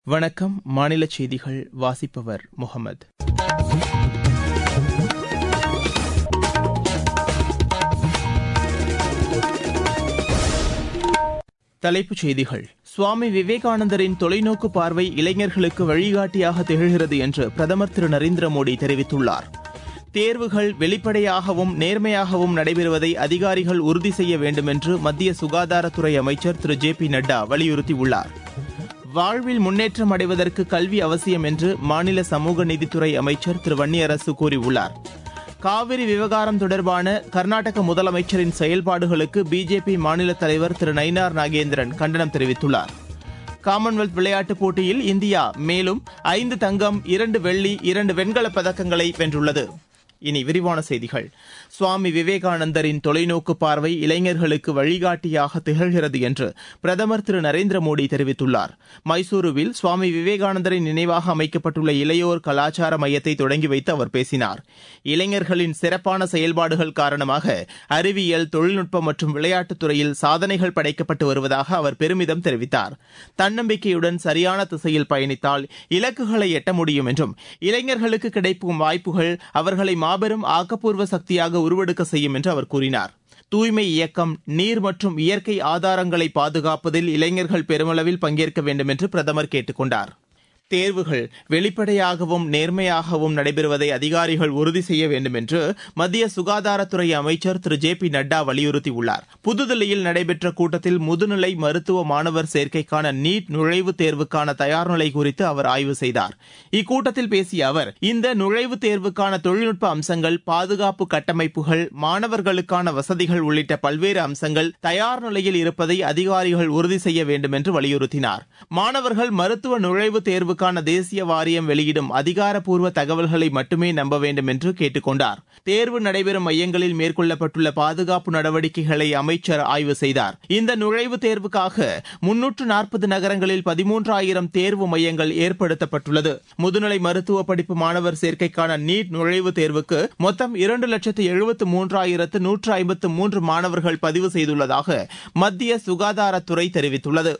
வணக்கம் மாநில செய்திகள் வாசிப்பவர் முகமது தலைப்புச் செய்திகள் சுவாமி விவேகானந்தரின் தொலைநோக்கு பார்வை இளைஞர்களுக்கு வழிகாட்டியாக திகழ்கிறது என்று பிரதமர் திரு நரேந்திர மோடி தெரிவித்துள்ளார் தேர்வுகள் வெளிப்படையாகவும் நேர்மையாகவும் நடைபெறுவதை அதிகாரிகள் உறுதி செய்ய வேண்டும் என்று மத்திய சுகாதாரத்துறை அமைச்சர் திரு ஜே பி நட்டா வலியுறுத்தியுள்ளார் வாழ்வில் முன்னேற்றம் அடைவதற்கு கல்வி அவசியம் என்று மாநில சமூக நீதித்துறை அமைச்சர் திரு வன்னியரசு கூறியுள்ளார் காவிரி விவகாரம் தொடர்பான கர்நாடக முதலமைச்சரின் செயல்பாடுகளுக்கு பிஜேபி மாநில தலைவர் திரு நயினார் நாகேந்திரன் கண்டனம் தெரிவித்துள்ளார் காமன்வெல்த் விளையாட்டுப் போட்டியில் இந்தியா மேலும் ஐந்து தங்கம் இரண்டு வெள்ளி இரண்டு வெண்கலப் பதக்கங்களை வென்றுள்ளது இனி விரிவான செய்திகள் சுவாமி விவேகானந்தரின் தொலைநோக்கு பார்வை இளைஞர்களுக்கு வழிகாட்டியாக திகழ்கிறது என்று பிரதமர் திரு நரேந்திர மோடி தெரிவித்துள்ளார் மைசூருவில் சுவாமி விவேகானந்தரின் நினைவாக அமைக்கப்பட்டுள்ள இளையோர் கலாச்சார மையத்தை தொடங்கி வைத்து அவர் பேசினார் இளைஞர்களின் சிறப்பான செயல்பாடுகள் காரணமாக அறிவியல் தொழில்நுட்பம் மற்றும் விளையாட்டுத் துறையில் சாதனைகள் படைக்கப்பட்டு வருவதாக அவர் பெருமிதம் தெரிவித்தார் தன்னம்பிக்கையுடன் சரியான திசையில் பயணித்தால் இலக்குகளை எட்ட முடியும் என்றும் இளைஞர்களுக்கு கிடைக்கும் வாய்ப்புகள் அவர்களை மாபெரும் ஆக்கப்பூர்வ சக்தியாக உருவெடுக்க செய்யும் என்று அவர் கூறினார் தூய்மை இயக்கம் நீர் மற்றும் இயற்கை ஆதாரங்களை பாதுகாப்பதில் இளைஞர்கள் பெருமளவில் பங்கேற்க வேண்டும் என்று பிரதமர் கேட்டுக் கொண்டார் தேர்வுகள் வெளிப்படையாகவும் நேர்மையாகவும் நடைபெறுவதை அதிகாரிகள் உறுதி செய்ய வேண்டும் என்று மத்திய சுகாதாரத்துறை அமைச்சர் திரு ஜே பி நட்டா வலியுறுத்தியுள்ளார் புதுதில்லியில் நடைபெற்ற கூட்டத்தில் முதுநிலை மருத்துவ மாணவர் சேர்க்கைக்கான நீட் நுழைவுத் தேர்வுக்கான தயார்நிலை குறித்து அவர் ஆய்வு செய்தார் இக்கூட்டத்தில் பேசிய அவர் இந்த நுழைவுத் தேர்வுக்கான தொழில்நுட்ப அம்சங்கள் பாதுகாப்பு கட்டமைப்புகள் மாணவர்களுக்கான வசதிகள் உள்ளிட்ட பல்வேறு அம்சங்கள் தயார் நிலையில் இருப்பதை அதிகாரிகள் உறுதி செய்ய வேண்டும் என்று வலியுறுத்தினார் மாணவர்கள் மருத்துவ நுழைவுத் தேர்வு தேர்வுக்கான தேசிய வாரியம் வெளியிடும் அதிகாரப்பூர்வ தகவல்களை மட்டுமே நம்ப வேண்டும் என்று கேட்டுக் கொண்டார் தேர்வு நடைபெறும் மையங்களில் மேற்கொள்ளப்பட்டுள்ள பாதுகாப்பு நடவடிக்கைகளை அமைச்சர் ஆய்வு செய்தார் இந்த நுழைவுத் தேர்வுக்காக முன்னூற்று நாற்பது நகரங்களில் பதிமூன்றாயிரம் தேர்வு மையங்கள் ஏற்படுத்தப்பட்டுள்ளது முதுநிலை மருத்துவ படிப்பு மாணவர் சேர்க்கைக்கான நீட் நுழைவுத் தேர்வுக்கு மொத்தம் இரண்டு லட்சத்து எழுபத்து மூன்றாயிரத்து நூற்று ஐம்பத்து மூன்று மாணவர்கள் பதிவு செய்துள்ளதாக மத்திய சுகாதாரத்துறை தெரிவித்துள்ளது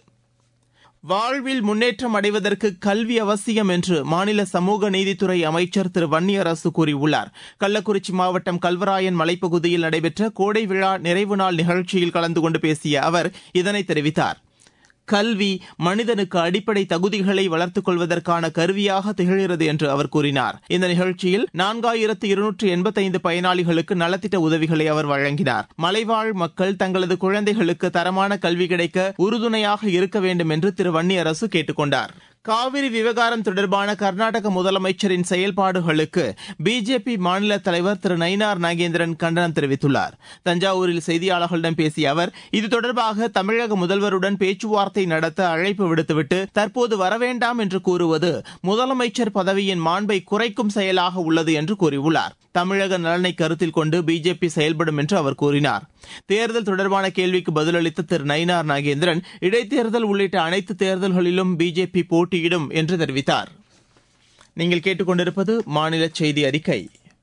வாழ்வில் முன்னேற்றம் அடைவதற்கு கல்வி அவசியம் என்று மாநில சமூக நீதித்துறை அமைச்சர் திரு வன்னியரசு கூறியுள்ளார் கள்ளக்குறிச்சி மாவட்டம் கல்வராயன் மலைப்பகுதியில் நடைபெற்ற கோடை விழா நிறைவு நாள் நிகழ்ச்சியில் கலந்து கொண்டு பேசிய அவர் இதனை தெரிவித்தார் கல்வி மனிதனுக்கு அடிப்படை தகுதிகளை வளர்த்துக் கொள்வதற்கான கருவியாக திகழ்கிறது என்று அவர் கூறினார் இந்த நிகழ்ச்சியில் நான்காயிரத்து இருநூற்று எண்பத்தைந்து பயனாளிகளுக்கு நலத்திட்ட உதவிகளை அவர் வழங்கினார் மலைவாழ் மக்கள் தங்களது குழந்தைகளுக்கு தரமான கல்வி கிடைக்க உறுதுணையாக இருக்க வேண்டும் என்று திரு வன்னியரசு கேட்டுக் கொண்டார் காவிரி விவகாரம் தொடர்பான கர்நாடக முதலமைச்சரின் செயல்பாடுகளுக்கு பிஜேபி மாநில தலைவர் திரு நயினார் நாகேந்திரன் கண்டனம் தெரிவித்துள்ளார் தஞ்சாவூரில் செய்தியாளர்களிடம் பேசிய அவர் இது தொடர்பாக தமிழக முதல்வருடன் பேச்சுவார்த்தை நடத்த அழைப்பு விடுத்துவிட்டு தற்போது வரவேண்டாம் என்று கூறுவது முதலமைச்சர் பதவியின் மாண்பை குறைக்கும் செயலாக உள்ளது என்று கூறியுள்ளார் தமிழக நலனை கருத்தில் கொண்டு பிஜேபி செயல்படும் என்று அவர் கூறினார் தேர்தல் தொடர்பான கேள்விக்கு பதிலளித்த திரு நயினார் நாகேந்திரன் இடைத்தேர்தல் உள்ளிட்ட அனைத்து தேர்தல்களிலும் பிஜேபி போட்டியிடும் என்று தெரிவித்தார் நீங்கள் கேட்டுக்கொண்டிருப்பது மாநில செய்தி அறிக்கை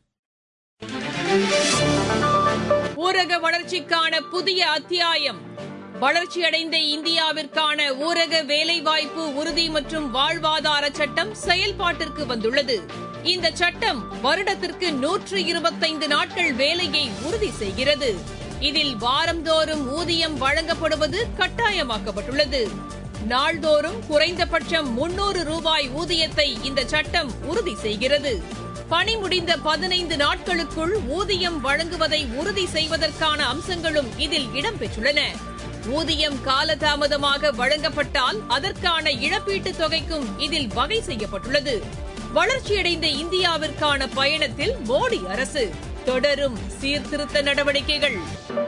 ஊரக வளர்ச்சிக்கான புதிய அத்தியாயம் வளர்ச்சியடைந்த இந்தியாவிற்கான ஊரக வேலைவாய்ப்பு உறுதி மற்றும் வாழ்வாதார சட்டம் செயல்பாட்டிற்கு வந்துள்ளது இந்த சட்டம் வருடத்திற்கு நூற்று இருபத்தைந்து நாட்கள் வேலையை உறுதி செய்கிறது இதில் வாரந்தோறும் ஊதியம் வழங்கப்படுவது கட்டாயமாக்கப்பட்டுள்ளது நாள்தோறும் குறைந்தபட்சம் முன்னூறு ரூபாய் ஊதியத்தை இந்த சட்டம் உறுதி செய்கிறது பணி முடிந்த பதினைந்து நாட்களுக்குள் ஊதியம் வழங்குவதை உறுதி செய்வதற்கான அம்சங்களும் இதில் இடம்பெற்றுள்ளன ஊதியம் காலதாமதமாக வழங்கப்பட்டால் அதற்கான இழப்பீட்டுத் தொகைக்கும் இதில் வகை செய்யப்பட்டுள்ளது வளர்ச்சியடைந்த இந்தியாவிற்கான பயணத்தில் மோடி அரசு தொடரும் சீர்திருத்த நடவடிக்கைகள்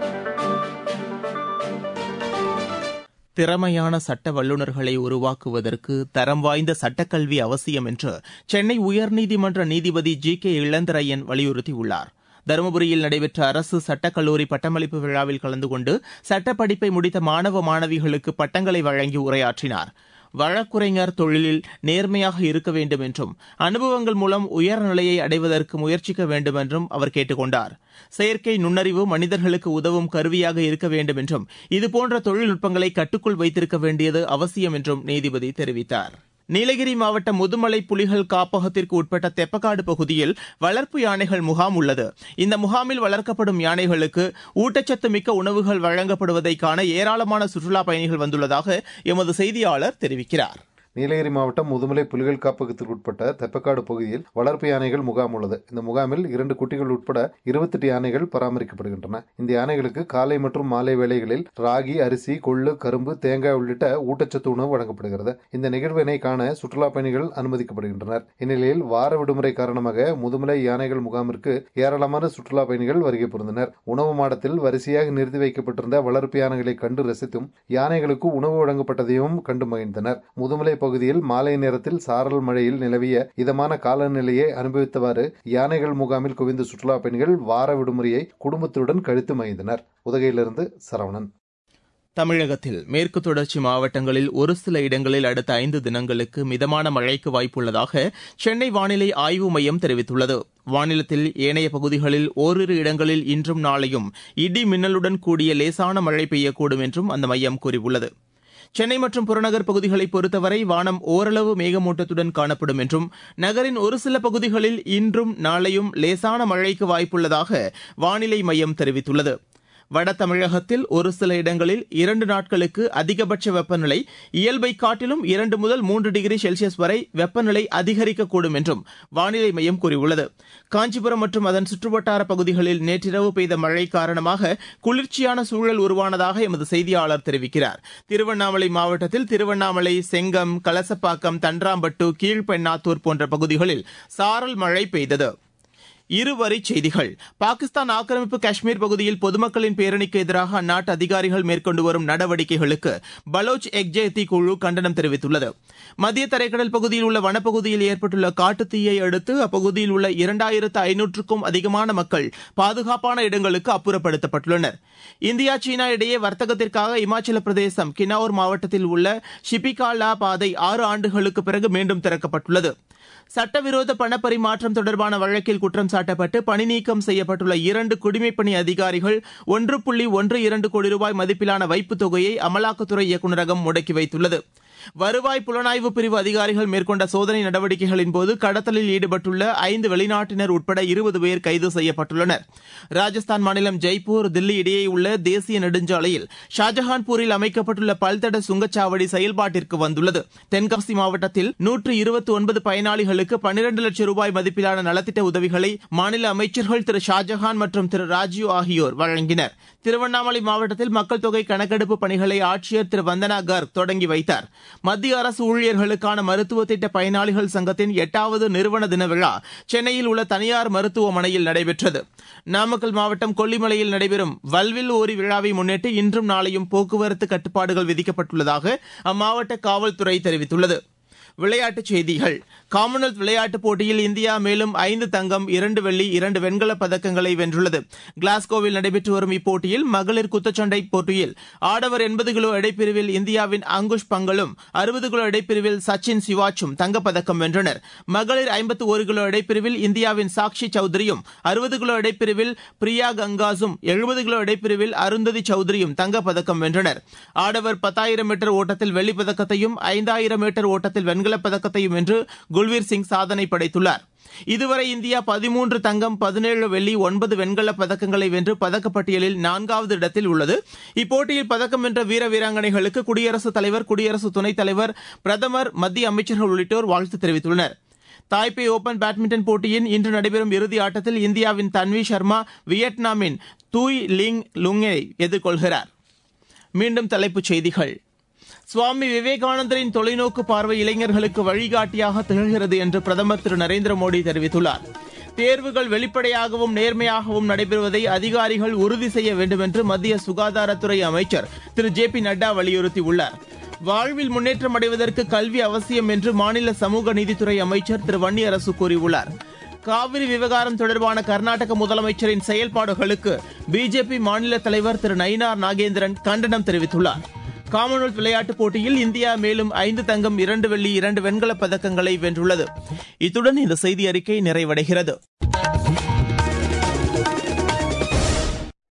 திறமையான சட்ட வல்லுநர்களை உருவாக்குவதற்கு தரம் வாய்ந்த சட்டக்கல்வி அவசியம் என்று சென்னை உயர்நீதிமன்ற நீதிபதி ஜி கே இளந்திரையன் வலியுறுத்தியுள்ளார் தருமபுரியில் நடைபெற்ற அரசு சட்டக்கல்லூரி பட்டமளிப்பு விழாவில் கலந்து கொண்டு சட்டப்படிப்பை முடித்த மாணவ மாணவிகளுக்கு பட்டங்களை வழங்கி உரையாற்றினார் வழக்குரைஞர் தொழிலில் நேர்மையாக இருக்க வேண்டும் என்றும் அனுபவங்கள் மூலம் உயர்நிலையை அடைவதற்கு முயற்சிக்க வேண்டும் என்றும் அவர் கேட்டுக் கொண்டார் செயற்கை நுண்ணறிவு மனிதர்களுக்கு உதவும் கருவியாக இருக்க வேண்டும் என்றும் இதுபோன்ற தொழில்நுட்பங்களை கட்டுக்குள் வைத்திருக்க வேண்டியது அவசியம் என்றும் நீதிபதி தெரிவித்தார் நீலகிரி மாவட்டம் முதுமலை புலிகள் காப்பகத்திற்கு உட்பட்ட தெப்பக்காடு பகுதியில் வளர்ப்பு யானைகள் முகாம் உள்ளது இந்த முகாமில் வளர்க்கப்படும் யானைகளுக்கு ஊட்டச்சத்து மிக்க உணவுகள் வழங்கப்படுவதை காண ஏராளமான சுற்றுலா பயணிகள் வந்துள்ளதாக எமது செய்தியாளர் தெரிவிக்கிறார் நீலகிரி மாவட்டம் முதுமலை புலிகள் காப்பகத்திற்கு உட்பட்ட தெப்பக்காடு பகுதியில் வளர்ப்பு யானைகள் முகாம் உள்ளது இந்த முகாமில் இரண்டு குட்டிகள் உட்பட இருபத்தெட்டு யானைகள் பராமரிக்கப்படுகின்றன இந்த யானைகளுக்கு காலை மற்றும் மாலை வேளைகளில் ராகி அரிசி கொள்ளு கரும்பு தேங்காய் உள்ளிட்ட ஊட்டச்சத்து உணவு வழங்கப்படுகிறது இந்த நிகழ்வினை காண சுற்றுலா பயணிகள் அனுமதிக்கப்படுகின்றனர் இந்நிலையில் வார விடுமுறை காரணமாக முதுமலை யானைகள் முகாமிற்கு ஏராளமான சுற்றுலா பயணிகள் வருகை புரிந்தனர் உணவு மாடத்தில் வரிசையாக நிறுத்தி வைக்கப்பட்டிருந்த வளர்ப்பு யானைகளை கண்டு ரசித்தும் யானைகளுக்கு உணவு வழங்கப்பட்டதையும் கண்டு மகிழ்ந்தனர் முதுமலை பகுதியில் மாலை நேரத்தில் சாரல் மழையில் நிலவிய இதமான காலநிலையை அனுபவித்தவாறு யானைகள் முகாமில் குவிந்த சுற்றுலா பயணிகள் வார விடுமுறையை குடும்பத்துடன் கழித்து மகிழ்ந்தனர் உதகையிலிருந்து சரவணன் தமிழகத்தில் மேற்கு தொடர்ச்சி மாவட்டங்களில் ஒரு சில இடங்களில் அடுத்த ஐந்து தினங்களுக்கு மிதமான மழைக்கு வாய்ப்புள்ளதாக சென்னை வானிலை ஆய்வு மையம் தெரிவித்துள்ளது வானிலத்தில் ஏனைய பகுதிகளில் ஓரிரு இடங்களில் இன்றும் நாளையும் இடி மின்னலுடன் கூடிய லேசான மழை பெய்யக்கூடும் என்றும் அந்த மையம் கூறியுள்ளது சென்னை மற்றும் புறநகர் பகுதிகளை பொறுத்தவரை வானம் ஓரளவு மேகமூட்டத்துடன் காணப்படும் என்றும் நகரின் ஒரு சில பகுதிகளில் இன்றும் நாளையும் லேசான மழைக்கு வாய்ப்புள்ளதாக வானிலை மையம் தெரிவித்துள்ளது வட தமிழகத்தில் ஒரு சில இடங்களில் இரண்டு நாட்களுக்கு அதிகபட்ச வெப்பநிலை இயல்பை காட்டிலும் இரண்டு முதல் மூன்று டிகிரி செல்சியஸ் வரை வெப்பநிலை அதிகரிக்கக்கூடும் என்றும் வானிலை மையம் கூறியுள்ளது காஞ்சிபுரம் மற்றும் அதன் சுற்றுவட்டார பகுதிகளில் நேற்றிரவு பெய்த மழை காரணமாக குளிர்ச்சியான சூழல் உருவானதாக எமது செய்தியாளர் தெரிவிக்கிறார் திருவண்ணாமலை மாவட்டத்தில் திருவண்ணாமலை செங்கம் கலசப்பாக்கம் தன்றாம்பட்டு கீழ்பெண்ணாத்தூர் போன்ற பகுதிகளில் சாரல் மழை பெய்தது இருவரிச் செய்திகள் பாகிஸ்தான் ஆக்கிரமிப்பு காஷ்மீர் பகுதியில் பொதுமக்களின் பேரணிக்கு எதிராக அந்நாட்டு அதிகாரிகள் மேற்கொண்டு வரும் நடவடிக்கைகளுக்கு பலோச் எக்ஜேத்தி குழு கண்டனம் தெரிவித்துள்ளது மத்திய தரைக்கடல் பகுதியில் உள்ள வனப்பகுதியில் ஏற்பட்டுள்ள காட்டுத்தீயை அடுத்து அப்பகுதியில் உள்ள இரண்டாயிரத்து ஐநூற்றுக்கும் அதிகமான மக்கள் பாதுகாப்பான இடங்களுக்கு அப்புறப்படுத்தப்பட்டுள்ளனர் இந்தியா சீனா இடையே வர்த்தகத்திற்காக இமாச்சல பிரதேசம் கின்னௌர் மாவட்டத்தில் உள்ள ஷிபிகாலா பாதை ஆறு ஆண்டுகளுக்கு பிறகு மீண்டும் திறக்கப்பட்டுள்ளது சட்டவிரோத பணப்பரிமாற்றம் தொடர்பான வழக்கில் குற்றம் சாட்டப்பட்டு பணி நீக்கம் செய்யப்பட்டுள்ள இரண்டு குடிமைப்பணி அதிகாரிகள் ஒன்று புள்ளி ஒன்று இரண்டு கோடி ரூபாய் மதிப்பிலான வைப்புத் தொகையை அமலாக்கத்துறை இயக்குநரகம் முடக்கி வைத்துள்ளது வருவாய் புலனாய்வு பிரிவு அதிகாரிகள் மேற்கொண்ட சோதனை நடவடிக்கைகளின் போது கடத்தலில் ஈடுபட்டுள்ள ஐந்து வெளிநாட்டினர் உட்பட இருபது பேர் கைது செய்யப்பட்டுள்ளனர் ராஜஸ்தான் மாநிலம் ஜெய்ப்பூர் தில்லி இடையே உள்ள தேசிய நெடுஞ்சாலையில் ஷாஜஹான்பூரில் அமைக்கப்பட்டுள்ள பல்தட சுங்கச்சாவடி செயல்பாட்டிற்கு வந்துள்ளது தென்காசி மாவட்டத்தில் நூற்று இருபத்தி ஒன்பது பயனாளிகளுக்கு பன்னிரண்டு லட்சம் ரூபாய் மதிப்பிலான நலத்திட்ட உதவிகளை மாநில அமைச்சர்கள் திரு ஷாஜஹான் மற்றும் திரு ராஜீவ் ஆகியோர் வழங்கினர் திருவண்ணாமலை மாவட்டத்தில் மக்கள் தொகை கணக்கெடுப்பு பணிகளை ஆட்சியர் திரு வந்தனா கர்க் தொடங்கி வைத்தார் மத்திய அரசு ஊழியர்களுக்கான மருத்துவ திட்ட பயனாளிகள் சங்கத்தின் எட்டாவது நிறுவன தின விழா சென்னையில் உள்ள தனியார் மருத்துவமனையில் நடைபெற்றது நாமக்கல் மாவட்டம் கொல்லிமலையில் நடைபெறும் வல்வில் ஓரி விழாவை முன்னிட்டு இன்றும் நாளையும் போக்குவரத்து கட்டுப்பாடுகள் விதிக்கப்பட்டுள்ளதாக அம்மாவட்ட காவல்துறை தெரிவித்துள்ளது விளையாட்டுச் செய்திகள் காமன்வெல்த் விளையாட்டுப் போட்டியில் இந்தியா மேலும் ஐந்து தங்கம் இரண்டு வெள்ளி இரண்டு வெண்கலப் பதக்கங்களை வென்றுள்ளது கிளாஸ்கோவில் நடைபெற்று வரும் இப்போட்டியில் மகளிர் குத்துச்சண்டை போட்டியில் ஆடவர் எண்பது கிலோ எடைப்பிரிவில் இந்தியாவின் அங்குஷ் பங்கலும் அறுபது கிலோ எடைப்பிரிவில் சச்சின் சிவாச்சும் தங்கப்பதக்கம் வென்றனர் மகளிர் ஐம்பத்து ஒரு கிலோ எடைப்பிரிவில் இந்தியாவின் சாக்ஷி சௌத்ரியும் அறுபது கிலோ எடைப்பிரிவில் பிரியா கங்காஸும் எழுபது கிலோ எடைப்பிரிவில் அருந்ததி சௌத்ரியும் தங்கப்பதக்கம் வென்றனர் ஆடவர் பத்தாயிரம் மீட்டர் ஓட்டத்தில் வெள்ளிப் பதக்கத்தையும் ஐந்தாயிரம் மீட்டர் ஓட்டத்தில் வெண்கலப் பதக்கத்தையும் வென்று குல்வீர் சிங் சாதனை படைத்துள்ளார் இதுவரை இந்தியா பதிமூன்று தங்கம் பதினேழு வெள்ளி ஒன்பது வெண்கலப் பதக்கங்களை வென்று பதக்கப்பட்டியலில் நான்காவது இடத்தில் உள்ளது இப்போட்டியில் பதக்கம் வென்ற வீர வீராங்கனைகளுக்கு குடியரசுத் தலைவர் குடியரசு துணைத் தலைவர் பிரதமர் மத்திய அமைச்சர்கள் உள்ளிட்டோர் வாழ்த்து தெரிவித்துள்ளனர் தாய்பே ஓபன் பேட்மிண்டன் போட்டியின் இன்று நடைபெறும் இறுதி ஆட்டத்தில் இந்தியாவின் தன்வி சர்மா வியட்நாமின் தூய் லிங் லுங்கை எதிர்கொள்கிறார் மீண்டும் தலைப்புச் செய்திகள் சுவாமி விவேகானந்தரின் தொலைநோக்கு பார்வை இளைஞர்களுக்கு வழிகாட்டியாக திகழ்கிறது என்று பிரதமர் திரு நரேந்திர மோடி தெரிவித்துள்ளார் தேர்வுகள் வெளிப்படையாகவும் நேர்மையாகவும் நடைபெறுவதை அதிகாரிகள் உறுதி செய்ய வேண்டும் என்று மத்திய சுகாதாரத்துறை அமைச்சர் திரு ஜே பி நட்டா வலியுறுத்தியுள்ளார் வாழ்வில் முன்னேற்றம் அடைவதற்கு கல்வி அவசியம் என்று மாநில சமூக நீதித்துறை அமைச்சர் திரு வன்னியரசு கூறியுள்ளார் காவிரி விவகாரம் தொடர்பான கர்நாடக முதலமைச்சரின் செயல்பாடுகளுக்கு பிஜேபி மாநில தலைவர் திரு நயினார் நாகேந்திரன் கண்டனம் தெரிவித்துள்ளார் காமன்வெல்த் விளையாட்டுப் போட்டியில் இந்தியா மேலும் ஐந்து தங்கம் இரண்டு வெள்ளி இரண்டு வெண்கலப் பதக்கங்களை வென்றுள்ளது இத்துடன் இந்த செய்தி அறிக்கை நிறைவடைகிறது